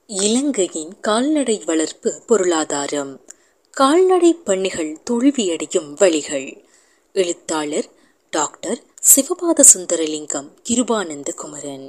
இலங்கையின் கால்நடை வளர்ப்பு பொருளாதாரம் கால்நடை பண்ணைகள் தோல்வியடையும் வழிகள் எழுத்தாளர் டாக்டர் சிவபாத சுந்தரலிங்கம் கிருபானந்த குமரன்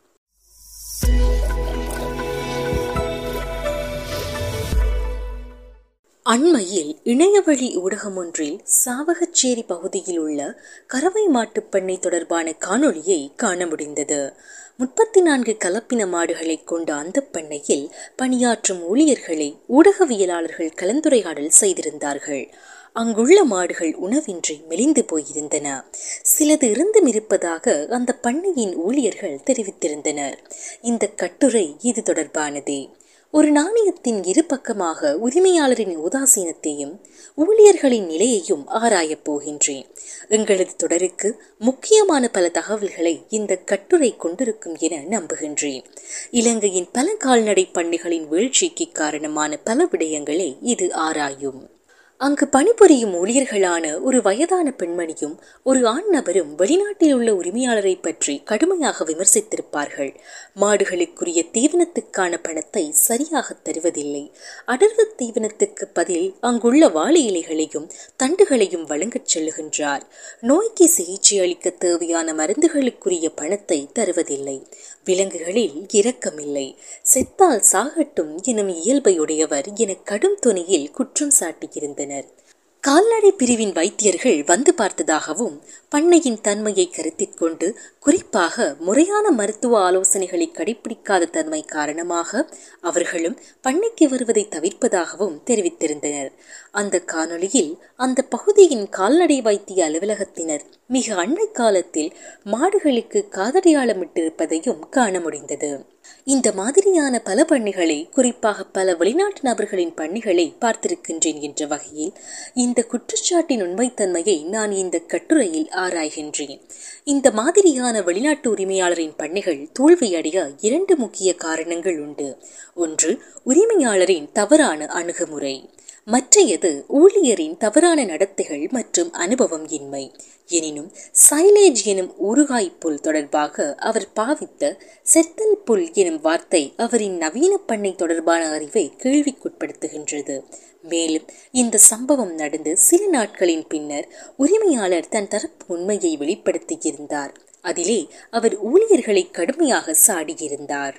அண்மையில் இணையவழி ஊடகம் ஒன்றில் சாவகச்சேரி பகுதியில் உள்ள கறவை மாட்டுப் பண்ணை தொடர்பான காணொளியை காண முடிந்தது முப்பத்தி நான்கு கலப்பின மாடுகளை கொண்ட அந்த பண்ணையில் பணியாற்றும் ஊழியர்களை ஊடகவியலாளர்கள் கலந்துரையாடல் செய்திருந்தார்கள் அங்குள்ள மாடுகள் உணவின்றி மெலிந்து போயிருந்தன சிலது இருந்தும் இருப்பதாக அந்த பண்ணையின் ஊழியர்கள் தெரிவித்திருந்தனர் இந்த கட்டுரை இது தொடர்பானதே ஒரு நாணயத்தின் இரு பக்கமாக உரிமையாளரின் உதாசீனத்தையும் ஊழியர்களின் நிலையையும் ஆராயப் போகின்றேன் எங்களது தொடருக்கு முக்கியமான பல தகவல்களை இந்த கட்டுரை கொண்டிருக்கும் என நம்புகின்றேன் இலங்கையின் பல கால்நடை பண்ணைகளின் வீழ்ச்சிக்கு காரணமான பல விடயங்களை இது ஆராயும் அங்கு பணிபுரியும் ஊழியர்களான ஒரு வயதான பெண்மணியும் ஒரு ஆண் நபரும் வெளிநாட்டில் உள்ள உரிமையாளரை பற்றி கடுமையாக விமர்சித்திருப்பார்கள் மாடுகளுக்குரிய தீவனத்துக்கான பணத்தை சரியாக தருவதில்லை அடர்வு தீவனத்துக்கு பதில் அங்குள்ள வாழை இலைகளையும் தண்டுகளையும் வழங்கச் சொல்லுகின்றார் நோய்க்கு சிகிச்சை அளிக்க தேவையான மருந்துகளுக்குரிய பணத்தை தருவதில்லை விலங்குகளில் இரக்கமில்லை செத்தால் சாகட்டும் எனும் இயல்பையுடையவர் என கடும் துணியில் குற்றம் சாட்டியிருந்தனர் கால்நடை பிரிவின் வைத்தியர்கள் வந்து பார்த்ததாகவும் பண்ணையின் தன்மையை கருத்தில் கொண்டு குறிப்பாக முறையான மருத்துவ ஆலோசனைகளை கடைபிடிக்காத தன்மை காரணமாக அவர்களும் பண்ணைக்கு வருவதை தவிர்ப்பதாகவும் தெரிவித்திருந்தனர் அந்த காணொளியில் அந்த பகுதியின் கால்நடை வைத்திய அலுவலகத்தினர் மிக அண்மை காலத்தில் மாடுகளுக்கு காதடையாளமிட்டிருப்பதையும் காண முடிந்தது இந்த மாதிரியான பல பண்ணைகளை குறிப்பாக பல வெளிநாட்டு நபர்களின் பண்ணைகளை பார்த்திருக்கின்றேன் என்ற வகையில் இந்த குற்றச்சாட்டின் உண்மைத்தன்மையை நான் இந்த கட்டுரையில் ஆராய்கின்றேன் இந்த மாதிரியான வெளிநாட்டு உரிமையாளரின் பண்ணைகள் தோல்வியடைய இரண்டு முக்கிய காரணங்கள் உண்டு ஒன்று உரிமையாளரின் தவறான அணுகுமுறை மற்றையது ஊழியரின் தவறான நடத்தைகள் மற்றும் அனுபவம் இன்மை எனினும் சைலேஜ் எனும் ஊறுகாய் புல் தொடர்பாக அவர் பாவித்த செத்தல் புல் எனும் வார்த்தை அவரின் நவீன பண்ணை தொடர்பான அறிவை கேள்விக்குட்படுத்துகின்றது மேலும் இந்த சம்பவம் நடந்து சில நாட்களின் பின்னர் உரிமையாளர் தன் தரப்பு உண்மையை வெளிப்படுத்தியிருந்தார் அதிலே அவர் ஊழியர்களை கடுமையாக சாடியிருந்தார்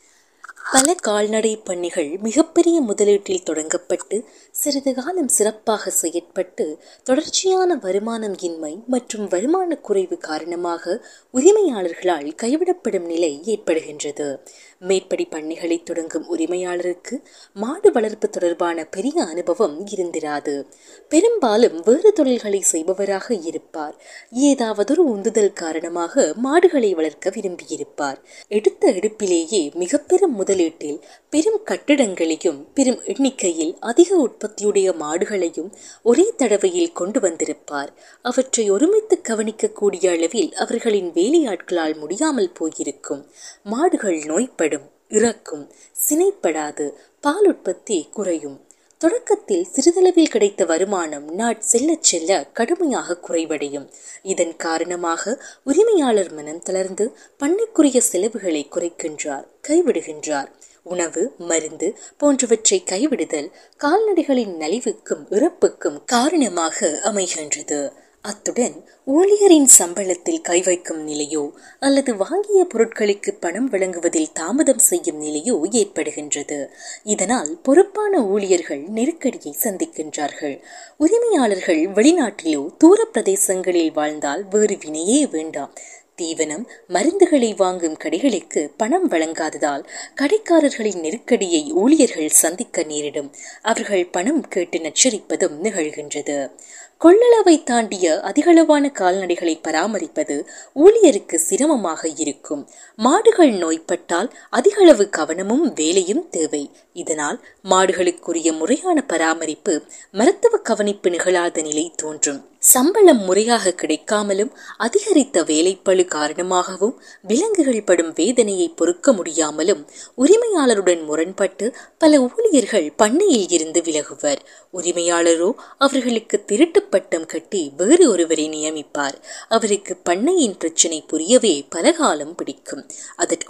பல கால்நடை பண்ணைகள் மிகப்பெரிய முதலீட்டில் தொடங்கப்பட்டு சிறிது காலம் சிறப்பாக செயற்பட்டு தொடர்ச்சியான வருமானம் இன்மை மற்றும் வருமான குறைவு காரணமாக உரிமையாளர்களால் கைவிடப்படும் நிலை ஏற்படுகின்றது மேற்படி பண்ணைகளை தொடங்கும் உரிமையாளருக்கு மாடு வளர்ப்பு தொடர்பான பெரிய அனுபவம் இருந்திராது பெரும்பாலும் வேறு தொழில்களை செய்பவராக இருப்பார் ஏதாவதொரு உந்துதல் காரணமாக மாடுகளை வளர்க்க விரும்பியிருப்பார் எடுத்த எடுப்பிலேயே மிக பெரும் முதலீட்டில் பெரும் கட்டிடங்களையும் பெரும் எண்ணிக்கையில் அதிக உற்பத்தியுடைய மாடுகளையும் ஒரே தடவையில் கொண்டு வந்திருப்பார் அவற்றை ஒருமித்து கவனிக்கக்கூடிய அளவில் அவர்களின் வேலையாட்களால் முடியாமல் போயிருக்கும் மாடுகள் நோய்படும் இறக்கும் சினைப்படாது பால் உற்பத்தி குறையும் தொடக்கத்தில் சிறிதளவில் கிடைத்த வருமானம் நாட் செல்ல செல்ல கடுமையாக குறைவடையும் இதன் காரணமாக உரிமையாளர் மனம் தளர்ந்து பண்ணைக்குரிய செலவுகளை குறைக்கின்றார் கைவிடுகின்றார் உணவு மருந்து போன்றவற்றை கைவிடுதல் கால்நடைகளின் நலிவுக்கும் இறப்புக்கும் காரணமாக அமைகின்றது அத்துடன் ஊழியரின் சம்பளத்தில் கை வைக்கும் நிலையோ அல்லது வாங்கிய பொருட்களுக்கு பணம் வழங்குவதில் தாமதம் செய்யும் நிலையோ ஏற்படுகின்றது இதனால் பொறுப்பான ஊழியர்கள் நெருக்கடியை சந்திக்கின்றார்கள் உரிமையாளர்கள் வெளிநாட்டிலோ தூர பிரதேசங்களில் வாழ்ந்தால் வேறு வினையே வேண்டாம் தீவனம் மருந்துகளை வாங்கும் கடைகளுக்கு பணம் வழங்காததால் கடைக்காரர்களின் நெருக்கடியை ஊழியர்கள் சந்திக்க நேரிடும் அவர்கள் பணம் கேட்டு நச்சரிப்பதும் நிகழ்கின்றது கொள்ளளவை தாண்டிய அதிகளவான கால்நடைகளை பராமரிப்பது ஊழியருக்கு சிரமமாக இருக்கும் மாடுகள் நோய்பட்டால் அதிகளவு கவனமும் வேலையும் தேவை இதனால் மாடுகளுக்குரிய முறையான பராமரிப்பு மருத்துவ கவனிப்பு நிகழாத நிலை தோன்றும் சம்பளம் முறையாக கிடைக்காமலும் அதிகரித்த வேலைப்பழு காரணமாகவும் விலங்குகள் படும் வேதனையை பொறுக்க முடியாமலும் உரிமையாளருடன் முரண்பட்டு பல ஊழியர்கள் பண்ணையில் இருந்து விலகுவர் உரிமையாளரோ அவர்களுக்கு திருட்டு பட்டம் கட்டி வேறு ஒருவரை நியமிப்பார் அவருக்கு பண்ணையின் பிரச்சனை புரியவே பல காலம் பிடிக்கும் அதற்குள்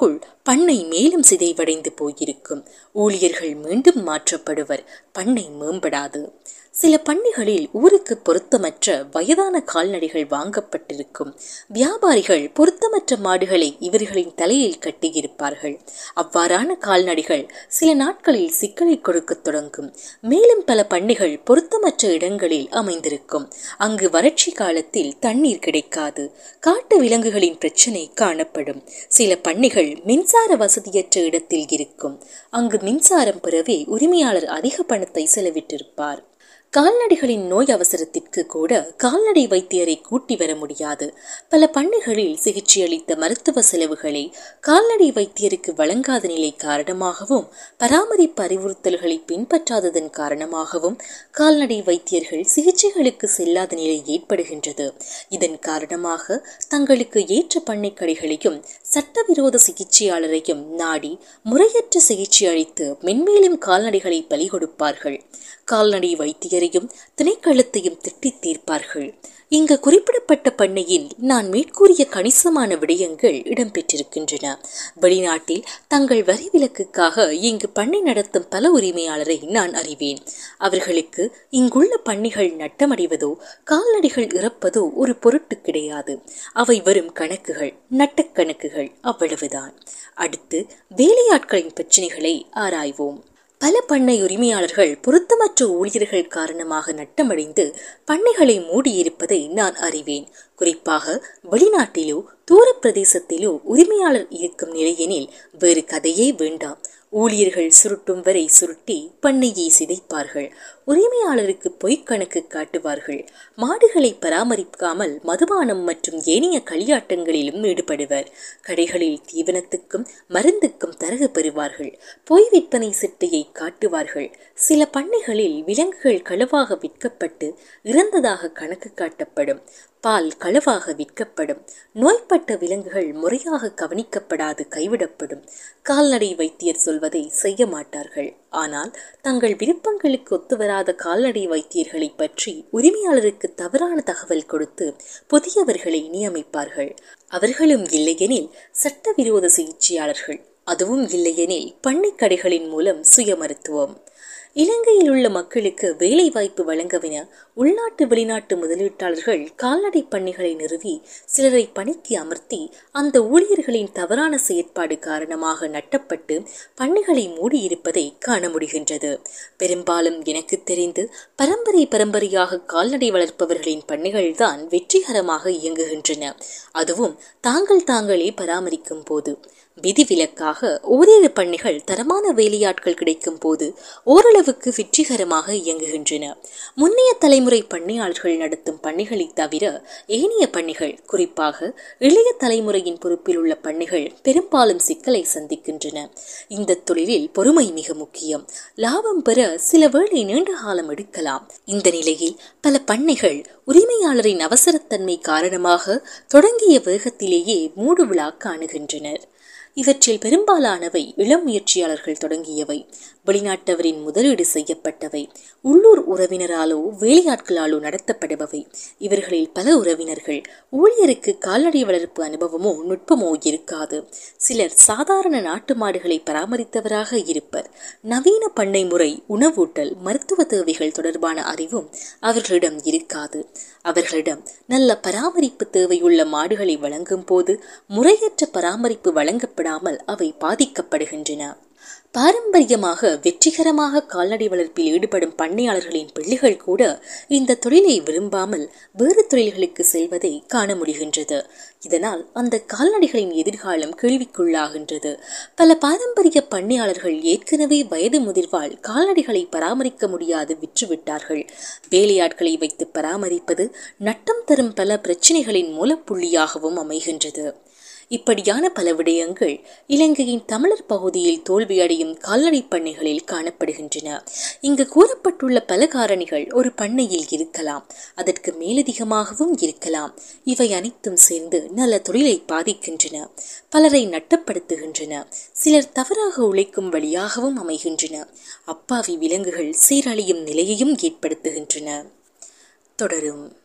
பண்ணை மேலும் சிதைவடைந்து போயிருக்கும் ஊழியர்கள் மீண்டும் மாற்றப்படுவர் பண்ணை மேம்படாது சில பண்ணைகளில் ஊருக்கு பொருத்தமற்ற வயதான கால்நடைகள் வாங்கப்பட்டிருக்கும் வியாபாரிகள் பொருத்தமற்ற மாடுகளை இவர்களின் தலையில் கட்டியிருப்பார்கள் அவ்வாறான கால்நடைகள் சில நாட்களில் சிக்கலை கொடுக்க தொடங்கும் மேலும் பல பண்ணைகள் பொருத்தமற்ற இடங்களில் அமைந்திருக்கும் அங்கு வறட்சி காலத்தில் தண்ணீர் கிடைக்காது காட்டு விலங்குகளின் பிரச்சனை காணப்படும் சில பண்ணைகள் மின்சார வசதியற்ற இடத்தில் இருக்கும் அங்கு மின்சாரம் பெறவே உரிமையாளர் அதிக பணத்தை செலவிட்டிருப்பார் கால்நடைகளின் நோய் அவசரத்திற்கு கூட கால்நடை வைத்தியரை கூட்டி வர முடியாது பல பண்ணைகளில் சிகிச்சை அளித்த மருத்துவ செலவுகளை கால்நடை வைத்தியருக்கு வழங்காத நிலை காரணமாகவும் பராமரிப்பு அறிவுறுத்தல்களை பின்பற்றாததன் காரணமாகவும் கால்நடை வைத்தியர்கள் சிகிச்சைகளுக்கு செல்லாத நிலை ஏற்படுகின்றது இதன் காரணமாக தங்களுக்கு ஏற்ற பண்ணை கடைகளையும் சட்டவிரோத சிகிச்சையாளரையும் நாடி முறையற்ற சிகிச்சை அளித்து மென்மேலும் கால்நடைகளை பலி கொடுப்பார்கள் கால்நடை வைத்தியரையும் திணைக்களத்தையும் திட்டி தீர்ப்பார்கள் இங்கு குறிப்பிடப்பட்ட பண்ணையில் நான் மேற்கூறிய கணிசமான விடயங்கள் இடம்பெற்றிருக்கின்றன வெளிநாட்டில் தங்கள் வரி விலக்குக்காக இங்கு பண்ணை நடத்தும் பல உரிமையாளரை நான் அறிவேன் அவர்களுக்கு இங்குள்ள பண்ணைகள் நட்டமடைவதோ கால்நடைகள் இறப்பதோ ஒரு பொருட்டு கிடையாது அவை வரும் கணக்குகள் நட்டக்கணக்குகள் அவ்வளவுதான் அடுத்து வேலையாட்களின் பிரச்சனைகளை ஆராய்வோம் பல பண்ணை உரிமையாளர்கள் பொருத்தமற்ற ஊழியர்கள் காரணமாக நட்டமடைந்து பண்ணைகளை மூடியிருப்பதை நான் அறிவேன் குறிப்பாக வெளிநாட்டிலோ தூர பிரதேசத்திலோ உரிமையாளர் இருக்கும் நிலையெனில் வேறு கதையே வேண்டாம் ஊழியர்கள் சுருட்டும் வரை சுருட்டி பண்ணையை சிதைப்பார்கள் உரிமையாளருக்கு பொய்க்கணக்கு காட்டுவார்கள் மாடுகளை பராமரிக்காமல் மதுபானம் மற்றும் ஏனைய களியாட்டங்களிலும் ஈடுபடுவர் கடைகளில் தீவனத்துக்கும் மருந்துக்கும் தரகு பெறுவார்கள் பொய் விற்பனை சிட்டையை காட்டுவார்கள் சில பண்ணைகளில் விலங்குகள் களவாக விற்கப்பட்டு இறந்ததாக கணக்கு காட்டப்படும் பால் களவாக விற்கப்படும் நோய்பட்ட விலங்குகள் முறையாக கவனிக்கப்படாது கைவிடப்படும் கால்நடை வைத்தியர் சொல்வதை செய்ய மாட்டார்கள் ஆனால் தங்கள் விருப்பங்களுக்கு ஒத்துவராத கால்நடை வைத்தியர்களை பற்றி உரிமையாளருக்கு தவறான தகவல் கொடுத்து புதியவர்களை நியமிப்பார்கள் அவர்களும் இல்லையெனில் சட்டவிரோத சிகிச்சையாளர்கள் அதுவும் இல்லையெனில் பண்ணை கடைகளின் மூலம் சுய மருத்துவம் இலங்கையில் உள்ள மக்களுக்கு வேலை வாய்ப்பு வழங்கவென உள்நாட்டு வெளிநாட்டு முதலீட்டாளர்கள் கால்நடை பண்ணைகளை நிறுவி சிலரை பணிக்கு அமர்த்தி அந்த ஊழியர்களின் தவறான செயற்பாடு காரணமாக நட்டப்பட்டு பண்ணைகளை மூடியிருப்பதை காண முடிகின்றது பெரும்பாலும் எனக்கு தெரிந்து பரம்பரை பரம்பரையாக கால்நடை வளர்ப்பவர்களின் பண்ணைகள்தான் வெற்றிகரமாக இயங்குகின்றன அதுவும் தாங்கள் தாங்களே பராமரிக்கும் போது விதிவிலக்காக ஓரிரு பண்ணைகள் தரமான வேலையாட்கள் கிடைக்கும் போது ஓரளவுக்கு வெற்றிகரமாக இயங்குகின்றன முன்னைய தலைமுறை பண்ணையாளர்கள் நடத்தும் பண்ணைகளை தவிர ஏனைய பண்ணைகள் குறிப்பாக இளைய தலைமுறையின் பொறுப்பில் உள்ள பண்ணைகள் பெரும்பாலும் சிக்கலை சந்திக்கின்றன இந்த தொழிலில் பொறுமை மிக முக்கியம் லாபம் பெற சில வேளை நீண்ட காலம் எடுக்கலாம் இந்த நிலையில் பல பண்ணைகள் உரிமையாளரின் அவசரத்தன்மை காரணமாக தொடங்கிய வேகத்திலேயே மூடு விழா காணுகின்றனர் இவற்றில் பெரும்பாலானவை இளம் முயற்சியாளர்கள் தொடங்கியவை வெளிநாட்டவரின் முதலீடு செய்யப்பட்டவை உள்ளூர் உறவினராலோ வேலையாட்களாலோ நடத்தப்படுபவை இவர்களில் பல உறவினர்கள் ஊழியருக்கு கால்நடை வளர்ப்பு அனுபவமோ நுட்பமோ இருக்காது சிலர் சாதாரண நாட்டு மாடுகளை பராமரித்தவராக இருப்பர் நவீன பண்ணை முறை உணவூட்டல் மருத்துவ தேவைகள் தொடர்பான அறிவும் அவர்களிடம் இருக்காது அவர்களிடம் நல்ல பராமரிப்பு தேவையுள்ள மாடுகளை வழங்கும் போது முறையற்ற பராமரிப்பு வழங்கப்படாமல் அவை பாதிக்கப்படுகின்றன பாரம்பரியமாக வெற்றிகரமாக கால்நடை வளர்ப்பில் ஈடுபடும் பண்ணையாளர்களின் பிள்ளைகள் கூட இந்த தொழிலை விரும்பாமல் வேறு தொழில்களுக்கு செல்வதை காண முடிகின்றது இதனால் அந்த கால்நடைகளின் எதிர்காலம் கேள்விக்குள்ளாகின்றது பல பாரம்பரிய பண்ணையாளர்கள் ஏற்கனவே வயது முதிர்வால் கால்நடைகளை பராமரிக்க முடியாது விற்றுவிட்டார்கள் வேலையாட்களை வைத்து பராமரிப்பது நட்டம் தரும் பல பிரச்சனைகளின் மூலப்புள்ளியாகவும் அமைகின்றது இப்படியான பல விடயங்கள் இலங்கையின் தமிழர் பகுதியில் தோல்வியடையும் கால்நடை பண்ணைகளில் காணப்படுகின்றன இங்கு கூறப்பட்டுள்ள பல காரணிகள் ஒரு பண்ணையில் இருக்கலாம் அதற்கு மேலதிகமாகவும் இருக்கலாம் இவை அனைத்தும் சேர்ந்து நல்ல தொழிலை பாதிக்கின்றன பலரை நட்டப்படுத்துகின்றன சிலர் தவறாக உழைக்கும் வழியாகவும் அமைகின்றன அப்பாவி விலங்குகள் சீரழியும் நிலையையும் ஏற்படுத்துகின்றன தொடரும்